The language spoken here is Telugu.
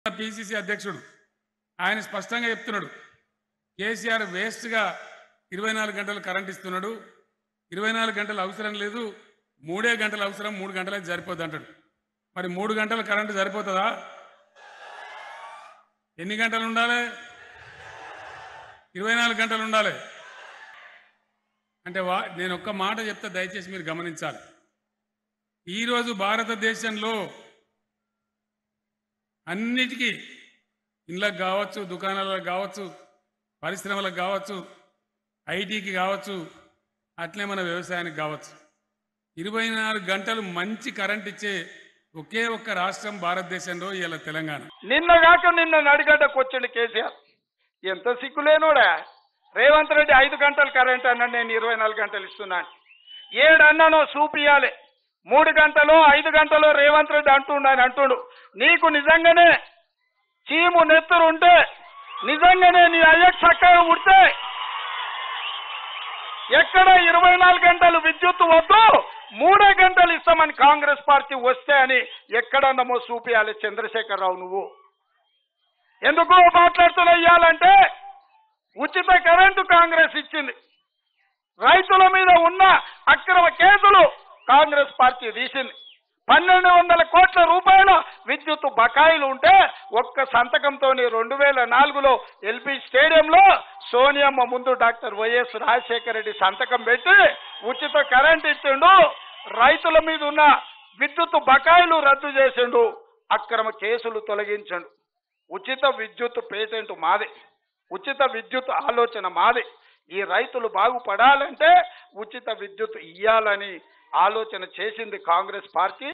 పిసిసి అధ్యక్షుడు ఆయన స్పష్టంగా చెప్తున్నాడు కేసీఆర్ వేస్ట్గా ఇరవై నాలుగు గంటలు కరెంట్ ఇస్తున్నాడు ఇరవై నాలుగు గంటలు అవసరం లేదు మూడే గంటలు అవసరం మూడు గంటలకి సరిపోద్ది అంటాడు మరి మూడు గంటల కరెంటు సరిపోతుందా ఎన్ని గంటలు ఉండాలి ఇరవై నాలుగు గంటలు ఉండాలి అంటే వా నేను ఒక్క మాట చెప్తే దయచేసి మీరు గమనించాలి ఈరోజు భారతదేశంలో అన్నిటికీ ఇళ్ళకు కావచ్చు దుకాణాలకు కావచ్చు పరిశ్రమలకు కావచ్చు ఐటీకి కావచ్చు అట్లే మన వ్యవసాయానికి కావచ్చు ఇరవై నాలుగు గంటలు మంచి కరెంట్ ఇచ్చే ఒకే ఒక్క రాష్ట్రం భారతదేశంలో ఇలా తెలంగాణ నిన్నగాక నిన్న నడిగడ్డకు వచ్చిండు కేసీఆర్ ఎంత సిగ్గులేనోడా రేవంత్ రెడ్డి ఐదు గంటలు కరెంట్ అన్నాడు నేను ఇరవై నాలుగు గంటలు ఇస్తున్నాను ఏడు అన్నానో చూపియాలి మూడు గంటలు ఐదు గంటలు రేవంత్ రెడ్డి అంటుండు ఆయన అంటుండు నీకు నిజంగానే చీము నెత్తురు ఉంటే నిజంగానే నీ అయ్యకు చక్కగా ఉడితే ఎక్కడ ఇరవై నాలుగు గంటలు విద్యుత్ వద్దు మూడే గంటలు ఇస్తామని కాంగ్రెస్ పార్టీ వస్తే అని ఎక్కడన్నమో చూపియాలి చంద్రశేఖరరావు నువ్వు ఎందుకు మాట్లాడుతున్నా ఇవ్వాలంటే ఉచిత కరెంటు కాంగ్రెస్ ఇచ్చింది రైతుల మీద ఉన్న అక్రమ కేసులు కాంగ్రెస్ పార్టీ తీసింది పన్నెండు వందల కోట్ల రూపాయల విద్యుత్ బకాయిలు ఉంటే ఒక్క సంతకంతో రెండు వేల నాలుగులో ఎల్పి స్టేడియంలో సోనియమ్మ ముందు డాక్టర్ వైఎస్ రాజశేఖర రెడ్డి సంతకం పెట్టి ఉచిత కరెంట్ ఇచ్చిండు రైతుల మీద ఉన్న విద్యుత్ బకాయిలు రద్దు చేసిండు అక్రమ కేసులు తొలగించండు ఉచిత విద్యుత్ పేటెంట్ మాది ఉచిత విద్యుత్ ఆలోచన మాది ఈ రైతులు బాగుపడాలంటే ఉచిత విద్యుత్ ఇయ్యాలని ఆలోచన చేసింది కాంగ్రెస్ పార్టీ